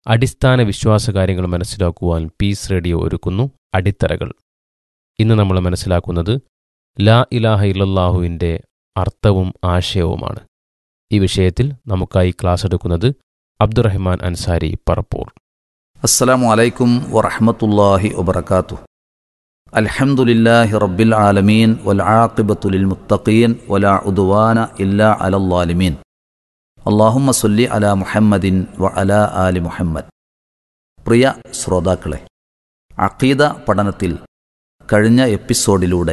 അടിസ്ഥാന വിശ്വാസകാര്യങ്ങൾ മനസ്സിലാക്കുവാൻ piece radio ഒരുക്കുന്നു അടിത്തറകൾ ഇന്ന് നമ്മൾ മനസ്സിലാക്കുന്നത് ലാ ഇലാഹ ഇല്ലല്ലാഹുവിൻ്റെ അർത്ഥവും ആശയവുമാണ് ഈ വിഷയത്തിൽ നമുക്കായി ക്ലാസ് എടുക്കുന്നത് അബ്ദുറഹ്മാൻ അൻസാരി പറപ്പൂർ അസ്സലാമു അലൈക്കും വറഹ്മത്തുള്ളാഹി വബറകാതുഹു അൽഹംദുലില്ലാഹി റബ്ബിൽ ആലമീൻ വൽ ആഖിബത്തു ലിൽ മുത്തഖീൻ വലാ ഉദ്വാന ഇല്ലാ അലൽ ളാലിമീൻ അല്ലാഹുമ്മ സല്ലി അലാ മുഹമ്മദിൻ വ അലാ ആലി മുഹമ്മദ് പ്രിയ ശ്രോതാക്കളെ അഖീദ പഠനത്തിൽ കഴിഞ്ഞ എപ്പിസോഡിലൂടെ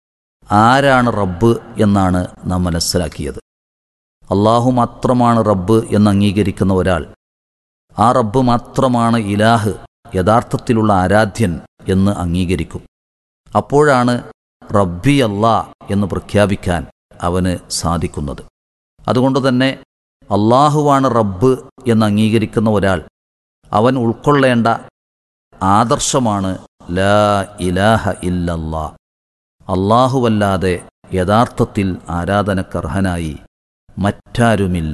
ആരാണ് റബ്ബ് എന്നാണ് നാം മനസ്സിലാക്കിയത് അള്ളാഹു മാത്രമാണ് റബ്ബ് എന്ന് അംഗീകരിക്കുന്ന ഒരാൾ ആ റബ്ബ് മാത്രമാണ് ഇലാഹ് യഥാർത്ഥത്തിലുള്ള ആരാധ്യൻ എന്ന് അംഗീകരിക്കും അപ്പോഴാണ് റബ്ബി അല്ലാ എന്ന് പ്രഖ്യാപിക്കാൻ അവന് സാധിക്കുന്നത് അതുകൊണ്ട് തന്നെ അള്ളാഹുവാണ് റബ്ബ് എന്ന് അംഗീകരിക്കുന്ന ഒരാൾ അവൻ ഉൾക്കൊള്ളേണ്ട ആദർശമാണ് ലാ ഇലാഹ ഇല്ലല്ലാ അള്ളാഹുവല്ലാതെ യഥാർത്ഥത്തിൽ ആരാധനക്കർഹനായി മറ്റാരുമില്ല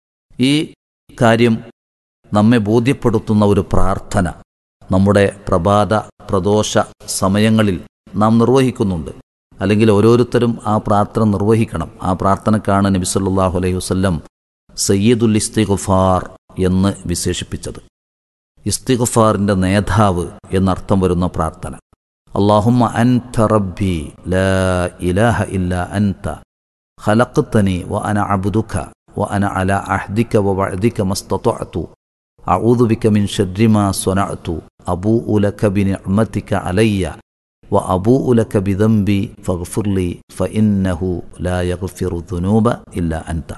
ഈ കാര്യം നമ്മെ ബോധ്യപ്പെടുത്തുന്ന ഒരു പ്രാർത്ഥന നമ്മുടെ പ്രഭാത പ്രദോഷ സമയങ്ങളിൽ നാം നിർവഹിക്കുന്നുണ്ട് അല്ലെങ്കിൽ ഓരോരുത്തരും ആ പ്രാർത്ഥന നിർവഹിക്കണം ആ പ്രാർത്ഥനക്കാണ് നബി സല്ലല്ലാഹു അലൈഹി വസല്ലം സയ്യിദുൽ ഇസ്തിഗ്ഫാർ എന്ന് വിശേഷിപ്പിച്ചത് ഇസ്തിഗ്ഫാറിന്റെ നേതാവ് എന്നർത്ഥം വരുന്ന പ്രാർത്ഥന അള്ളാഹുമ്മ അൻത റബ്ബി ലാ ഇലാഹ ഇല്ല അൻത ഖലഖ്തനി വ അന അബ്ദുക വ അന അല അഹ്ദിക വ വഅദിക മസ്തതഅതു അഊദു ബിക മിൻ ശർരി മാ സ്വനഅതു അബൂഉ ലക ബിനിഅ്മതിക അലയ്യ വ അബൂഉ ലക ബിദംബി ഫഗ്ഫിർ ലി ഫഇന്നഹു ലാ യഗ്ഫിറു ദുനൂബ ഇല്ല അൻത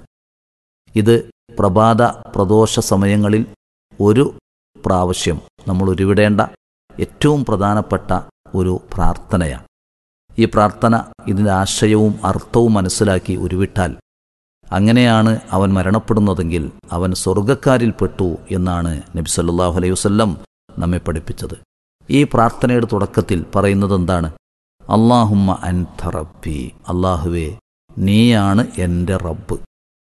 ഇത് പ്രഭാത പ്രദോഷ സമയങ്ങളിൽ ഒരു പ്രാവശ്യം നമ്മൾ ഉരുവിടേണ്ട ഏറ്റവും പ്രധാനപ്പെട്ട ഒരു പ്രാർത്ഥനയാണ് ഈ പ്രാർത്ഥന ഇതിൻ്റെ ആശയവും അർത്ഥവും മനസ്സിലാക്കി ഉരുവിട്ടാൽ അങ്ങനെയാണ് അവൻ മരണപ്പെടുന്നതെങ്കിൽ അവൻ സ്വർഗക്കാരിൽപ്പെട്ടു എന്നാണ് നബി സല്ലല്ലാഹു അലൈഹി വസല്ലം നമ്മെ പഠിപ്പിച്ചത് ഈ പ്രാർത്ഥനയുടെ തുടക്കത്തിൽ പറയുന്നത് എന്താണ് അള്ളാഹുമ്മ അൻത റബ്ബി അള്ളാഹുവേ നീയാണ് എൻ്റെ റബ്ബ്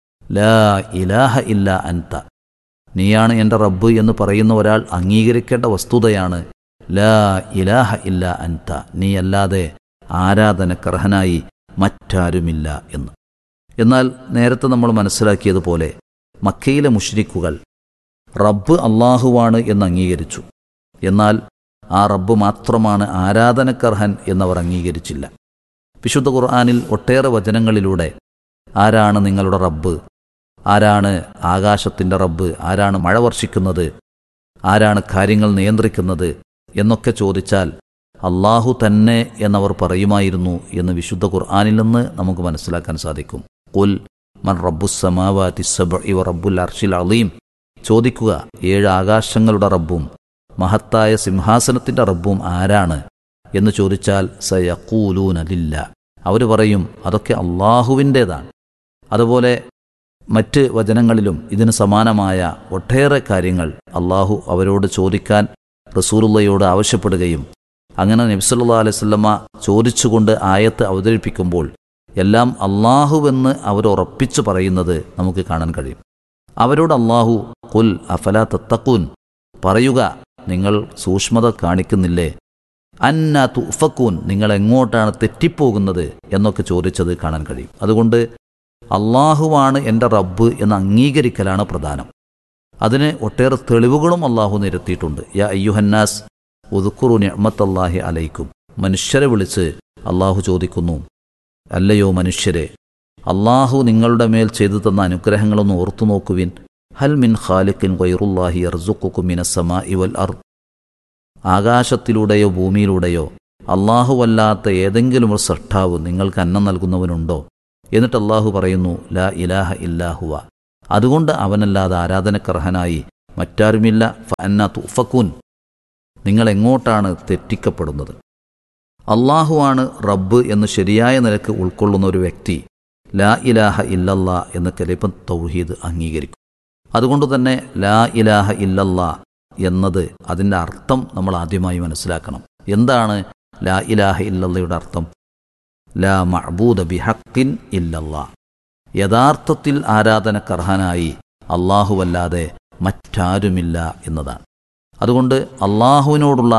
ലാ ഇലാഹ ഇല്ല അൻത നീയാണ് എൻ്റെ റബ്ബ് എന്ന് പറയുന്ന ഒരാൾ അംഗീകരിക്കേണ്ട വസ്തുതയാണ് ലാ ഇലാഹ ഇല്ല അൻത നീയല്ലാതെ ആരാധനക്കർഹനായി മറ്റാരുമില്ല എന്ന് എന്നാൽ നേരത്തെ നമ്മൾ മനസ്സിലാക്കിയതുപോലെ മക്കയിലെ മുഷ്രിക്കുകൾ റബ്ബ് അള്ളാഹുവാണ് എന്ന് അംഗീകരിച്ചു എന്നാൽ ആ റബ്ബ് മാത്രമാണ് ആരാധനക്കർഹൻ എന്നവർ അംഗീകരിച്ചില്ല വിശുദ്ധ ഖുർആാനിൽ ഒട്ടേറെ വചനങ്ങളിലൂടെ ആരാണ് നിങ്ങളുടെ റബ്ബ് ആരാണ് ആകാശത്തിൻ്റെ റബ്ബ് ആരാണ് മഴ വർഷിക്കുന്നത് ആരാണ് കാര്യങ്ങൾ നിയന്ത്രിക്കുന്നത് എന്നൊക്കെ ചോദിച്ചാൽ അള്ളാഹു തന്നെ എന്നവർ പറയുമായിരുന്നു എന്ന് വിശുദ്ധ ഖുർആാനിൽ നിന്ന് നമുക്ക് മനസ്സിലാക്കാൻ സാധിക്കും കുൽ മൻ റബ്ബുസമാവാതി സബഇ വ റബ്ബുൽ അർഷിൽ അലീം ചോദിക്കുക ഏഴ് ആകാശങ്ങളുടെ റബ്ബും മഹത്തായ സിംഹാസനത്തിന്റെ റബ്ബും ആരാണ് എന്ന് ചോദിച്ചാൽ സയക്കൂലൂനലില്ല അവർ പറയും അതൊക്കെ അള്ളാഹുവിൻ്റേതാണ് അതുപോലെ മറ്റ് വചനങ്ങളിലും ഇതിന് സമാനമായ ഒട്ടേറെ കാര്യങ്ങൾ അള്ളാഹു അവരോട് ചോദിക്കാൻ റസൂലുള്ളയോട് ആവശ്യപ്പെടുകയും അങ്ങനെ നബ്സല്ലാ അലൈവല്ലമ്മ ചോദിച്ചുകൊണ്ട് ആയത്ത് അവതരിപ്പിക്കുമ്പോൾ എല്ലാം അള്ളാഹുവെന്ന് അവർ ഉറപ്പിച്ചു പറയുന്നത് നമുക്ക് കാണാൻ കഴിയും അവരോട് അള്ളാഹു കുൽ അഫല തത്തക്കൂൻ പറയുക നിങ്ങൾ സൂക്ഷ്മത കാണിക്കുന്നില്ലേ അന്ന തുഫക്കൂൻ നിങ്ങൾ എങ്ങോട്ടാണ് തെറ്റിപ്പോകുന്നത് എന്നൊക്കെ ചോദിച്ചത് കാണാൻ കഴിയും അതുകൊണ്ട് അള്ളാഹുവാണ് എൻ്റെ റബ്ബ് എന്ന് അംഗീകരിക്കലാണ് പ്രധാനം അതിന് ഒട്ടേറെ തെളിവുകളും അള്ളാഹു നിരത്തിയിട്ടുണ്ട് യാ അയ്യുഹന്നാസ് ഉദുക്കുറു നിഅമത്തല്ലാഹി അലൈക്കും മനുഷ്യരെ വിളിച്ച് അള്ളാഹു ചോദിക്കുന്നു അല്ലയോ മനുഷ്യരെ അള്ളാഹു നിങ്ങളുടെ മേൽ ചെയ്തു തന്ന അനുഗ്രഹങ്ങളൊന്ന് ഓർത്തു നോക്കുവിൻ ഹൽ മിൻ ഖാലിഖിൻ വൈറുല്ലാഹി അർസുക്കും മിനസമാ ഇവൽ അർ ആകാശത്തിലൂടെയോ ഭൂമിയിലൂടെയോ അള്ളാഹുവല്ലാത്ത ഏതെങ്കിലും ഒരു സൃഷ്ടാവ് നിങ്ങൾക്ക് അന്നം നൽകുന്നവനുണ്ടോ എന്നിട്ട് അള്ളാഹു പറയുന്നു ലാ ഇലാഹ ഇല്ലാഹുവ അതുകൊണ്ട് അവനല്ലാതെ ആരാധനക്കർഹനായി മറ്റാരുമില്ല ഫന്ന തുഫക്കൂൻ നിങ്ങൾ എങ്ങോട്ടാണ് തെറ്റിക്കപ്പെടുന്നത് അള്ളാഹുവാണ് റബ്ബ് എന്ന് ശരിയായ നിലക്ക് ഉൾക്കൊള്ളുന്ന ഒരു വ്യക്തി ലാ ഇലാഹ ഇല്ലല്ലാ എന്ന് കലിപ്പം തൗഹീദ് അംഗീകരിക്കും അതുകൊണ്ട് തന്നെ ലാ ഇലാഹ ഇല്ലല്ലാ എന്നത് അതിൻ്റെ അർത്ഥം നമ്മൾ ആദ്യമായി മനസ്സിലാക്കണം എന്താണ് ലാ ഇലാഹ ഇല്ലല്ലയുടെ അർത്ഥം ലാ മഅബൂദ ബിഹക്കിൻ ഇല്ലല്ലാ യഥാർത്ഥത്തിൽ ആരാധനക്കർഹനായി അള്ളാഹുവല്ലാതെ മറ്റാരുമില്ല എന്നതാണ് അതുകൊണ്ട് അള്ളാഹുവിനോടുള്ള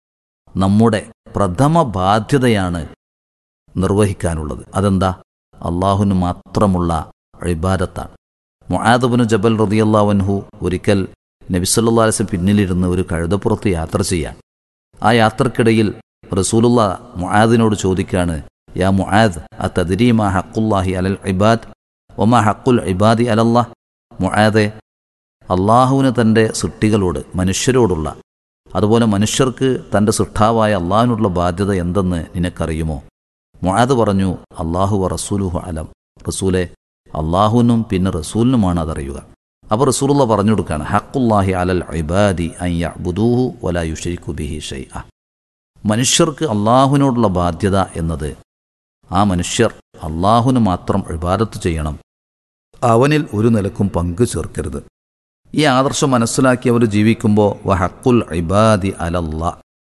നമ്മുടെ പ്രഥമ ബാധ്യതയാണ് നിർവഹിക്കാനുള്ളത് അതെന്താ അള്ളാഹുവിന് മാത്രമുള്ള ഇബാദത്താണ് മുആദബിന് ജബൽ റതിയല്ലാവൻഹു ഒരിക്കൽ നബിസല്ലാ അലൈസ് പിന്നിലിരുന്ന് ഒരു കഴുതപ്പുറത്ത് യാത്ര ചെയ്യാൻ ആ യാത്രക്കിടയിൽ റസൂലുള്ള മുആദിനോട് ചോദിക്കുകയാണ് യാ മുആദ് അ തദ്രീമ ഹക്കുല്ലാഹി അലൽ ഇബാദ് ഒമ ഹക്കുൽ ഇബാദി അലല്ലാ മുആദെ അള്ളാഹുവിന് തൻ്റെ സൃഷ്ടികളോട് മനുഷ്യരോടുള്ള അതുപോലെ മനുഷ്യർക്ക് തൻ്റെ സൃഷ്ടാവായ അള്ളാഹുവിനുള്ള ബാധ്യത എന്തെന്ന് നിനക്കറിയുമോ മുആദ് പറഞ്ഞു അള്ളാഹു വ റസൂലുഹു അലം റസൂലെ അള്ളാഹുവിനും പിന്നെ റസൂലിനുമാണ് അതറിയുക അപ്പോൾ റസൂലുള്ള പറഞ്ഞു കൊടുക്കുകയാണ് ഹക്കുല്ലാഹി അലൽ ഇബാദി അയ്യ ബുദൂഹു വല യുഷരിക്കു ബിഹി ഷൈഅ മനുഷ്യർക്ക് അള്ളാഹുവിനോടുള്ള ബാധ്യത എന്നത് ആ മനുഷ്യർ അള്ളാഹുവിന് മാത്രം ഇബാദത്ത് ചെയ്യണം അവനിൽ ഒരു നിലക്കും പങ്കു ചേർക്കരുത് ഈ ആദർശം മനസ്സിലാക്കി അവർ ജീവിക്കുമ്പോൾ വഹക്കുൽ ഇബാദി അലല്ല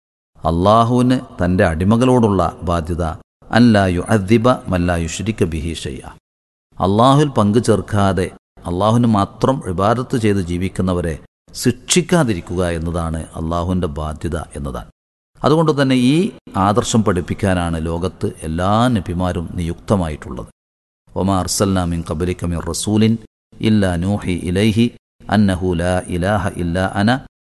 അള്ളാഹുവിന് തൻ്റെ അടിമകളോടുള്ള ബാധ്യത അല്ലായു അദ്ദിബ മല്ലായു ഷിരിക്ക ബിഹി ഷയ്യ അള്ളാഹുവിൽ പങ്കു ചേർക്കാതെ അള്ളാഹുവിന് മാത്രം ഇബാദത്ത് ചെയ്ത് ജീവിക്കുന്നവരെ ശിക്ഷിക്കാതിരിക്കുക എന്നതാണ് അള്ളാഹുവിൻ്റെ ബാധ്യത എന്നതാണ് അതുകൊണ്ട് തന്നെ ഈ ആദർശം പഠിപ്പിക്കാനാണ് ലോകത്ത് എല്ലാ നബിമാരും നിയുക്തമായിട്ടുള്ളത് ഒമാ അർസല്ലാമിൻ കബലിക്കമിൻ റസൂലിൻ ഇല്ല നൂഹി ഇലൈഹി അന്നഹു ലാ ഇലാഹ ഇല്ല അന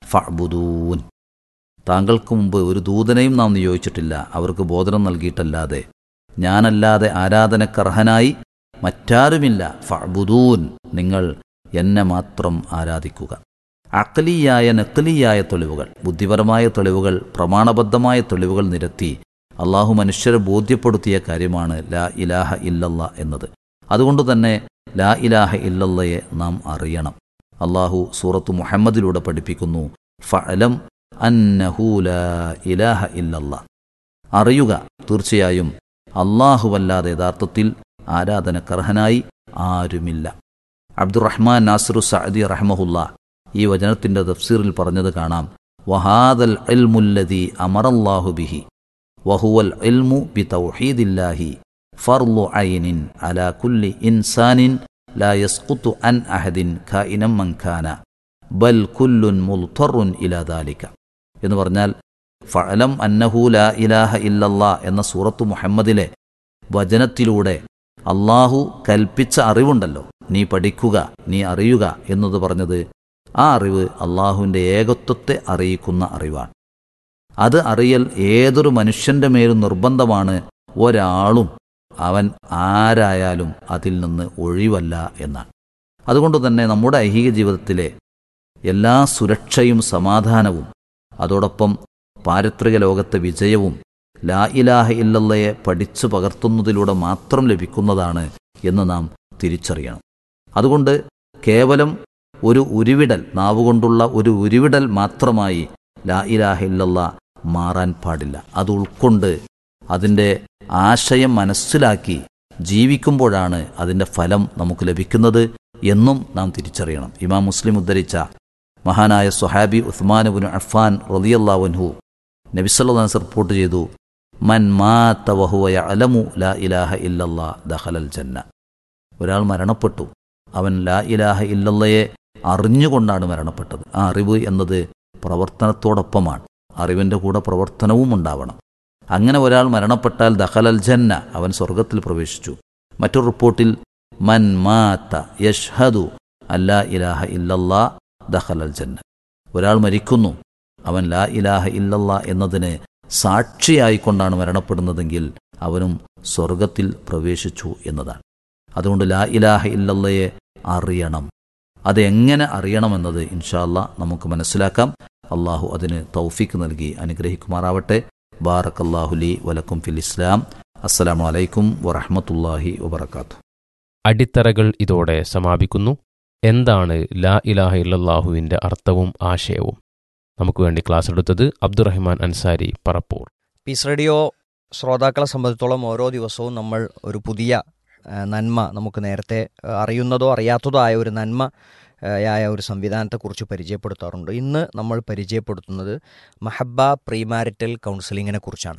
ഫഅബുദൂൻ താങ്കൾക്ക് മുമ്പ് ഒരു ദൂതനെയും നാം നിയോഗിച്ചിട്ടില്ല അവർക്ക് ബോധനം നൽകിയിട്ടല്ലാതെ ഞാനല്ലാതെ ആരാധനക്കർഹനായി മറ്റാരുമില്ല ഫഅബുദൂൻ നിങ്ങൾ എന്നെ മാത്രം ആരാധിക്കുക അക്കലിയായ നക്കലിയായ തെളിവുകൾ ബുദ്ധിപരമായ തെളിവുകൾ പ്രമാണബദ്ധമായ തെളിവുകൾ നിരത്തി അള്ളാഹു മനുഷ്യരെ ബോധ്യപ്പെടുത്തിയ കാര്യമാണ് ലാ ഇലാഹ ഇല്ലല്ല എന്നത് അതുകൊണ്ട് തന്നെ ലാ ഇലാഹ ഇല്ലല്ലയെ നാം അറിയണം അള്ളാഹു സൂറത്ത് മുഹമ്മദിലൂടെ പഠിപ്പിക്കുന്നു ഫഅലം അന്നഹു ലാ ഇലാഹ ഇല്ലല്ല അറിയുക തീർച്ചയായും അള്ളാഹുവല്ലാതെ യഥാർത്ഥത്തിൽ ആരാധനക്കർഹനായി ആരുമില്ല അബ്ദുറഹ്മാൻ നാസിറു സഅദി റഹ്മഹുല്ല ഈ വചനത്തിന്റെ തഫ്സീറിൽ പറഞ്ഞത് കാണാം വഹാദൽ ഇൽമുല്ലദി അമറല്ലാഹു ബിഹി വഹുവൽ ഇൽമു ബി തൗഹീദില്ലാഹി ഫർലു ഐനിൻ അലാ കുല്ലി ഇൻസാനിൻ ലാ യസ്ഖുതു അൻ അഹദിൻ ഖായിനം മൻഖാന ബൽ കുല്ലുൻ മുൽത്തറുൻ ഇലാ ദാലിക എന്ന് പറഞ്ഞാൽ ഫഅലം അന്നഹു ലാ ഇലാഹ ഇല്ലല്ലാ എന്ന സൂറത്തു മുഹമ്മദിലെ വചനത്തിലൂടെ അള്ളാഹു കൽപ്പിച്ച അറിവുണ്ടല്ലോ നീ പഠിക്കുക നീ അറിയുക എന്നത് പറഞ്ഞത് ആ അറിവ് അള്ളാഹുവിൻ്റെ ഏകത്വത്തെ അറിയിക്കുന്ന അറിവാണ് അത് അറിയൽ ഏതൊരു മനുഷ്യന്റെ മേലും നിർബന്ധമാണ് ഒരാളും അവൻ ആരായാലും അതിൽ നിന്ന് ഒഴിവല്ല എന്നാണ് അതുകൊണ്ട് തന്നെ നമ്മുടെ ഐഹിക ജീവിതത്തിലെ എല്ലാ സുരക്ഷയും സമാധാനവും അതോടൊപ്പം പാരിത്രിക ലോകത്തെ വിജയവും ലാ ഇലാഹ ഇല്ലല്ലയെ പഠിച്ചു പകർത്തുന്നതിലൂടെ മാത്രം ലഭിക്കുന്നതാണ് എന്ന് നാം തിരിച്ചറിയണം അതുകൊണ്ട് കേവലം ഒരു ഉരുവിടൽ നാവുകൊണ്ടുള്ള ഒരു ഉരുവിടൽ മാത്രമായി ലാ ഇലാഹ ഇല്ലല്ല മാറാൻ പാടില്ല അത് ഉൾക്കൊണ്ട് അതിൻ്റെ ആശയം മനസ്സിലാക്കി ജീവിക്കുമ്പോഴാണ് അതിൻ്റെ ഫലം നമുക്ക് ലഭിക്കുന്നത് എന്നും നാം തിരിച്ചറിയണം ഇമാം മുസ്ലിം ഉദ്ധരിച്ച മഹാനായ സുഹാബി ഉസ്മാനുബിൻ അഫ്ഫാൻ റലിയല്ലാവൻഹു നബിസല്ലാസ് റിപ്പോർട്ട് ചെയ്തു മൻ മാത്ത വഹുവയ അലമു ലാ ഇലാഹ ഇല്ലല്ലാ ദഹലൽ ജന്ന ഒരാൾ മരണപ്പെട്ടു അവൻ ലാ ഇലാഹ ഇല്ലല്ലയെ അറിഞ്ഞുകൊണ്ടാണ് മരണപ്പെട്ടത് ആ അറിവ് എന്നത് പ്രവർത്തനത്തോടൊപ്പമാണ് അറിവിൻ്റെ കൂടെ പ്രവർത്തനവും ഉണ്ടാവണം അങ്ങനെ ഒരാൾ മരണപ്പെട്ടാൽ ദഹലൽ ജന്ന അവൻ സ്വർഗത്തിൽ പ്രവേശിച്ചു മറ്റൊരു റിപ്പോർട്ടിൽ മൻ മാത്ത യഷ്ഹദു അല്ലാ ഇലാഹ ഇല്ലല്ലാ ദഹലൽ ജന്ന ഒരാൾ മരിക്കുന്നു അവൻ ലാ ഇലാഹ ഇല്ലല്ലാ എന്നതിന് സാക്ഷിയായിക്കൊണ്ടാണ് മരണപ്പെടുന്നതെങ്കിൽ അവനും സ്വർഗത്തിൽ പ്രവേശിച്ചു എന്നതാണ് അതുകൊണ്ട് ലാ ഇലാഹ ഇല്ലല്ലയെ അറിയണം അതെങ്ങനെ അറിയണമെന്നത് ഇൻഷാല്ല നമുക്ക് മനസ്സിലാക്കാം അള്ളാഹു അതിന് തൗഫീക്ക് നൽകി അനുഗ്രഹിക്കുമാറാവട്ടെ ബാറക്കല്ലാഹുലി വലക്കും ഫിൽ ഇസ്ലാം അസ്സലാമു അലൈക്കും വറഹമത്തല്ലാഹി വബർക്കാത്തു അടിത്തറകൾ ഇതോടെ സമാപിക്കുന്നു എന്താണ് ലാ ഇലാഹ ഇല്ലല്ലാഹുവിൻ്റെ അർത്ഥവും ആശയവും നമുക്ക് വേണ്ടി ക്ലാസ് എടുത്തത് അബ്ദുറഹ്മാൻ അൻസാരി പറപ്പൂർ പീസ് റേഡിയോ ശ്രോതാക്കളെ സംബന്ധിച്ചോളം ഓരോ ദിവസവും നമ്മൾ ഒരു പുതിയ ആ, നന്മ നമുക്ക് നേരത്തെ ആ, അറിയുന്നതോ അറിയാത്തതോ ആയ ഒരു നന്മ ആ, ആയ ഒരു സംവിധാനത്തെക്കുറിച്ച് പരിചയപ്പെടുത്താറുണ്ട് ഇന്ന് നമ്മൾ പരിചയപ്പെടുത്തുന്നത് മഹബ പ്രീമാരിറ്റൽ കൗൺസിലിങ്ങിനെ കുറിച്ചാണ്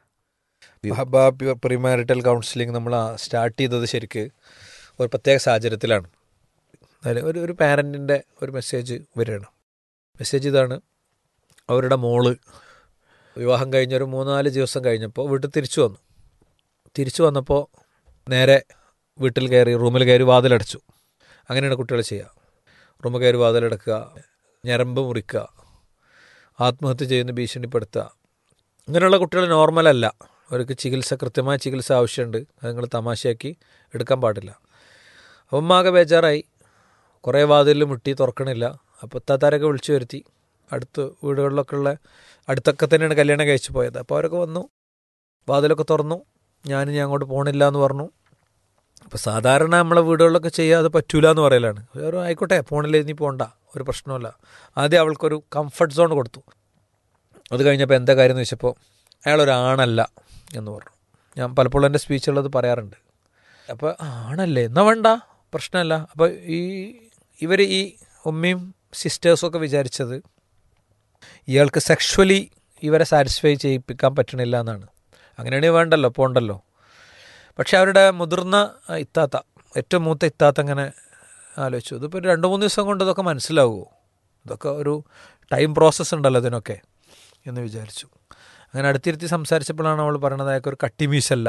മഹബ പ്രിമാരിറ്റൽ കൗൺസിലിംഗ് നമ്മൾ സ്റ്റാർട്ട് ചെയ്തത് ശരിക്ക് ഒരു പ്രത്യേക സാഹചര്യത്തിലാണ് എന്നാലും ഒരു ഒരു പാരൻറ്റിൻ്റെ ഒരു മെസ്സേജ് വരികയാണ് മെസ്സേജ് ഇതാണ് അവരുടെ മോള് വിവാഹം കഴിഞ്ഞ ഒരു മൂന്നാല് ദിവസം കഴിഞ്ഞപ്പോൾ വീട്ടിൽ തിരിച്ചു വന്നു തിരിച്ചു വന്നപ്പോൾ നേരെ വീട്ടിൽ കയറി റൂമിൽ കയറി വാതിലടച്ചു അങ്ങനെയാണ് കുട്ടികൾ ചെയ്യുക റൂമിൽ കയറി വാതിലടക്കുക ഞരമ്പ് മുറിക്കുക ആത്മഹത്യ ചെയ്യുന്ന ഭീഷണിപ്പെടുത്തുക ഇങ്ങനെയുള്ള കുട്ടികൾ നോർമലല്ല അവർക്ക് ചികിത്സ കൃത്യമായ ചികിത്സ ആവശ്യമുണ്ട് അത് നിങ്ങൾ തമാശയാക്കി എടുക്കാൻ പാടില്ല അപ്പം ആകെ ബേജാറായി കുറേ വാതിലിൽ മുട്ടി തുറക്കണില്ല അപ്പോൾ താത്താരൊക്കെ വിളിച്ചു വരുത്തി അടുത്ത് വീടുകളിലൊക്കെ ഉള്ള അടുത്തൊക്കെ തന്നെയാണ് കല്യാണം കഴിച്ചു പോയത് അപ്പോൾ അവരൊക്കെ വന്നു വാതിലൊക്കെ തുറന്നു ഞാൻ ഞാൻ അങ്ങോട്ട് പോകണില്ല എന്ന് പറഞ്ഞു അപ്പോൾ സാധാരണ നമ്മളെ വീടുകളിലൊക്കെ ചെയ്യാതെ പറ്റൂല എന്ന് പറയലാണ് ഒരു ആയിക്കോട്ടെ പോണില്ല നീ പോണ്ട ഒരു പ്രശ്നമില്ല ആദ്യം അവൾക്കൊരു കംഫർട്ട് സോൺ കൊടുത്തു അത് കഴിഞ്ഞപ്പോൾ എന്താ കാര്യം എന്ന് വെച്ചപ്പോൾ അയാളൊരാണല്ല എന്ന് പറഞ്ഞു ഞാൻ പലപ്പോഴും എൻ്റെ സ്പീച്ചുള്ളത് പറയാറുണ്ട് അപ്പോൾ ആണല്ലേ എന്നാ വേണ്ട പ്രശ്നമല്ല അപ്പോൾ ഈ ഇവർ ഈ ഉമ്മയും സിസ്റ്റേഴ്സും ഒക്കെ വിചാരിച്ചത് ഇയാൾക്ക് സെക്ഷുവലി ഇവരെ സാറ്റിസ്ഫൈ ചെയ്യിപ്പിക്കാൻ പറ്റണില്ല എന്നാണ് അങ്ങനെയാണെങ്കിൽ വേണ്ടല്ലോ പോണ്ടല്ലോ പക്ഷെ അവരുടെ മുതിർന്ന ഇത്താത്ത ഏറ്റവും മൂത്ത ഇത്താത്ത അങ്ങനെ ആലോചിച്ചു ഇതിപ്പോൾ ഒരു രണ്ട് മൂന്ന് ദിവസം കൊണ്ട് ഇതൊക്കെ മനസ്സിലാവുമോ ഇതൊക്കെ ഒരു ടൈം പ്രോസസ്സ് ഉണ്ടല്ലോ ഇതിനൊക്കെ എന്ന് വിചാരിച്ചു അങ്ങനെ അടുത്തിരുത്തി സംസാരിച്ചപ്പോഴാണ് അവൾ പറയണത് അയാൾക്ക് ഒരു കട്ടിമീശല്ല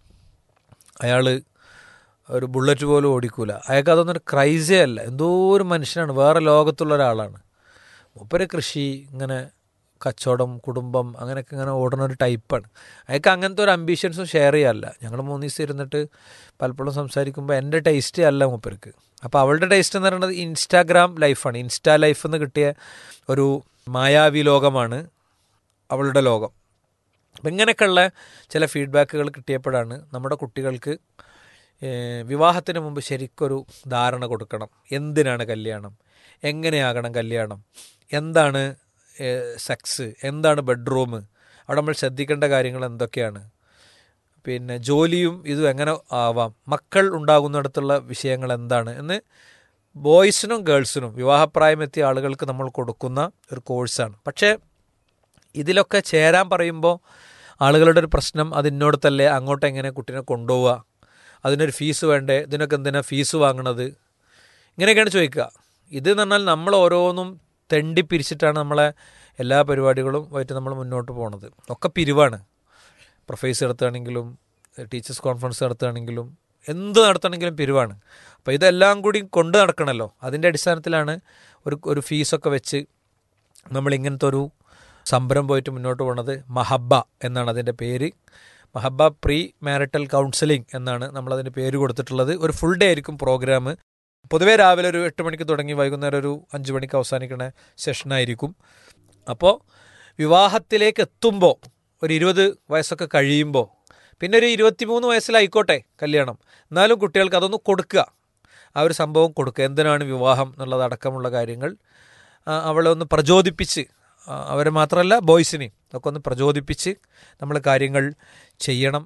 അയാൾ ഒരു ബുള്ളറ്റ് പോലും ഓടിക്കൂല അയാൾക്ക് അതൊന്നും ഒരു ക്രൈസേ അല്ല എന്തോ ഒരു മനുഷ്യനാണ് വേറെ ലോകത്തുള്ള ഒരാളാണ് മൂപ്പര് കൃഷി ഇങ്ങനെ കച്ചവടം കുടുംബം അങ്ങനെയൊക്കെ ഇങ്ങനെ ഓടുന്ന ഒരു ടൈപ്പാണ് അയാൾക്ക് അങ്ങനത്തെ ഒരു അംബീഷൻസും ഷെയർ ചെയ്യാറില്ല ഞങ്ങൾ മൂന്ന് ദിവസം ഇരുന്നിട്ട് പലപ്പോഴും സംസാരിക്കുമ്പോൾ എൻ്റെ ടേസ്റ്റ് അല്ല മൂപ്പർക്ക് അപ്പോൾ അവളുടെ ടേസ്റ്റ് എന്ന് പറയുന്നത് ഇൻസ്റ്റാഗ്രാം ലൈഫാണ് ഇൻസ്റ്റാ ലൈഫ് എന്ന് കിട്ടിയ ഒരു മായാവി ലോകമാണ് അവളുടെ ലോകം അപ്പം ഇങ്ങനെയൊക്കെയുള്ള ചില ഫീഡ്ബാക്കുകൾ കിട്ടിയപ്പോഴാണ് നമ്മുടെ കുട്ടികൾക്ക് വിവാഹത്തിന് മുമ്പ് ശരിക്കൊരു ധാരണ കൊടുക്കണം എന്തിനാണ് കല്യാണം എങ്ങനെയാകണം കല്യാണം എന്താണ് സെക്സ് എന്താണ് ബെഡ്റൂം അവിടെ നമ്മൾ ശ്രദ്ധിക്കേണ്ട കാര്യങ്ങൾ എന്തൊക്കെയാണ് പിന്നെ ജോലിയും ഇതും എങ്ങനെ ആവാം മക്കൾ ഉണ്ടാകുന്നിടത്തുള്ള വിഷയങ്ങൾ എന്താണ് എന്ന് ബോയ്സിനും ഗേൾസിനും വിവാഹപ്രായമെത്തിയ ആളുകൾക്ക് നമ്മൾ കൊടുക്കുന്ന ഒരു കോഴ്സാണ് പക്ഷേ ഇതിലൊക്കെ ചേരാൻ പറയുമ്പോൾ ആളുകളുടെ ഒരു പ്രശ്നം അതിനോടത്തല്ലേ അങ്ങോട്ട് എങ്ങനെ കുട്ടീനെ കൊണ്ടുപോവുക അതിനൊരു ഫീസ് വേണ്ടേ ഇതിനൊക്കെ എന്തിനാ ഫീസ് വാങ്ങണത് ഇങ്ങനെയൊക്കെയാണ് ചോദിക്കുക ഇത് എന്ന് പറഞ്ഞാൽ നമ്മൾ ഓരോന്നും തെണ്ടി പിരിച്ചിട്ടാണ് നമ്മളെ എല്ലാ പരിപാടികളും ആയിട്ട് നമ്മൾ മുന്നോട്ട് പോണത് ഒക്കെ പിരിവാണ് പ്രൊഫൈസ് നടത്തുകയാണെങ്കിലും ടീച്ചേഴ്സ് കോൺഫറൻസ് നടത്തുകയാണെങ്കിലും എന്ത് നടത്തണമെങ്കിലും പിരിവാണ് അപ്പോൾ ഇതെല്ലാം കൂടി കൊണ്ട് നടക്കണമല്ലോ അതിൻ്റെ അടിസ്ഥാനത്തിലാണ് ഒരു ഒരു ഫീസൊക്കെ വെച്ച് നമ്മൾ ഇങ്ങനത്തെ ഒരു സംരംഭം പോയിട്ട് മുന്നോട്ട് പോണത് മഹബ്ബ എന്നാണ് അതിൻ്റെ പേര് മഹബ്ബ പ്രീ മാരിറ്റൽ കൗൺസിലിംഗ് എന്നാണ് നമ്മളതിന് പേര് കൊടുത്തിട്ടുള്ളത് ഒരു ഫുൾ ഡേ ആയിരിക്കും പ്രോഗ്രാം പൊതുവേ രാവിലെ ഒരു എട്ട് മണിക്ക് തുടങ്ങി വൈകുന്നേരം ഒരു അഞ്ച് മണിക്ക് അവസാനിക്കുന്ന സെഷനായിരിക്കും അപ്പോൾ വിവാഹത്തിലേക്ക് എത്തുമ്പോൾ ഒരു ഇരുപത് വയസ്സൊക്കെ കഴിയുമ്പോൾ പിന്നെ ഒരു ഇരുപത്തിമൂന്ന് വയസ്സിലായിക്കോട്ടെ കല്യാണം എന്നാലും കുട്ടികൾക്ക് അതൊന്ന് കൊടുക്കുക ആ ഒരു സംഭവം കൊടുക്കുക എന്തിനാണ് വിവാഹം എന്നുള്ളതടക്കമുള്ള കാര്യങ്ങൾ അവളെ ഒന്ന് പ്രചോദിപ്പിച്ച് അവരെ മാത്രമല്ല ബോയ്സിനെയും ഒക്കെ ഒന്ന് പ്രചോദിപ്പിച്ച് നമ്മൾ കാര്യങ്ങൾ ചെയ്യണം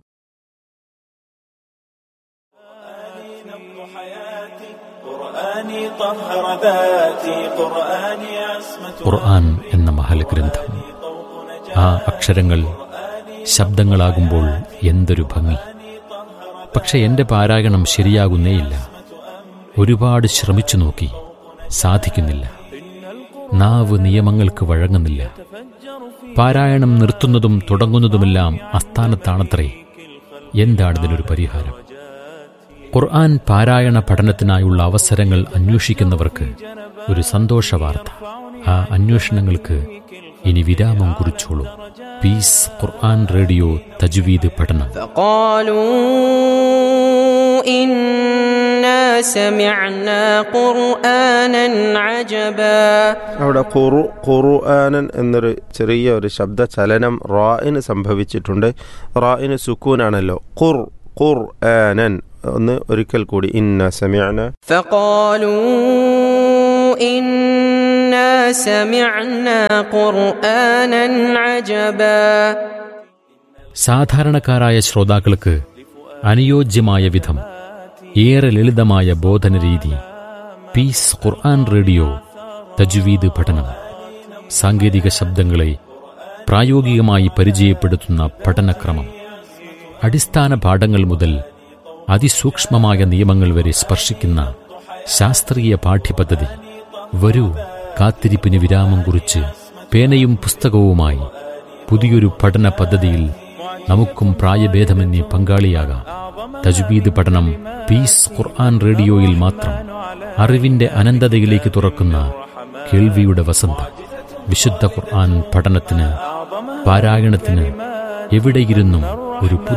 ഖുർആൻ എന്ന മഹലഗ്രന്ഥം ആ അക്ഷരങ്ങൾ ശബ്ദങ്ങളാകുമ്പോൾ എന്തൊരു ഭംഗി പക്ഷെ എന്റെ പാരായണം ശരിയാകുന്നേയില്ല ഒരുപാട് ശ്രമിച്ചു നോക്കി സാധിക്കുന്നില്ല നാവ് നിയമങ്ങൾക്ക് വഴങ്ങുന്നില്ല പാരായണം നിർത്തുന്നതും തുടങ്ങുന്നതുമെല്ലാം അസ്ഥാനത്താണത്രേ എന്താണിതിനൊരു പരിഹാരം ഖുർആൻ പാരായണ പഠനത്തിനായുള്ള അവസരങ്ങൾ അന്വേഷിക്കുന്നവർക്ക് ഒരു സന്തോഷ വാർത്ത ആ അന്വേഷണങ്ങൾക്ക് ഇനി വിരാമം കുറിച്ചോളൂ പീസ് ഖുർആൻ റേഡിയോ തജ്വീദ് പഠനം അവിടെ ഖുറു ഖുർആനൻ എന്നൊരു ചെറിയ ഒരു ശബ്ദ ചലനം റായിന് സംഭവിച്ചിട്ടുണ്ട് റായിന് സുക്കൂനാണല്ലോ ഖുർ ഖുർ ആനൻ ഒന്ന് ഒരിക്കൽ കൂടി ഇന്ന സമയന സാധാരണക്കാരായ ശ്രോതാക്കൾക്ക് അനുയോജ്യമായ വിധം ഏറെ ലളിതമായ ബോധന രീതി പീസ് ഖുർആൻ റേഡിയോ തജ്വീദ് പഠനം സാങ്കേതിക ശബ്ദങ്ങളെ പ്രായോഗികമായി പരിചയപ്പെടുത്തുന്ന പഠനക്രമം അടിസ്ഥാന പാഠങ്ങൾ മുതൽ അതിസൂക്ഷ്മമായ നിയമങ്ങൾ വരെ സ്പർശിക്കുന്ന ശാസ്ത്രീയ പാഠ്യപദ്ധതി വരൂ കാത്തിരിപ്പിന് വിരാമം കുറിച്ച് പേനയും പുസ്തകവുമായി പുതിയൊരു പഠന പദ്ധതിയിൽ നമുക്കും പ്രായഭേദമന്യേ പങ്കാളിയാകാം തജ്വീദ് പഠനം പീസ് ഖുർആൻ റേഡിയോയിൽ മാത്രം അറിവിന്റെ അനന്തതയിലേക്ക് തുറക്കുന്ന കേൾവിയുടെ വസന്തം വിശുദ്ധ ഖുർആൻ പഠനത്തിന് പാരായണത്തിന് എവിടെയിരുന്നും ഒരു പുതിയ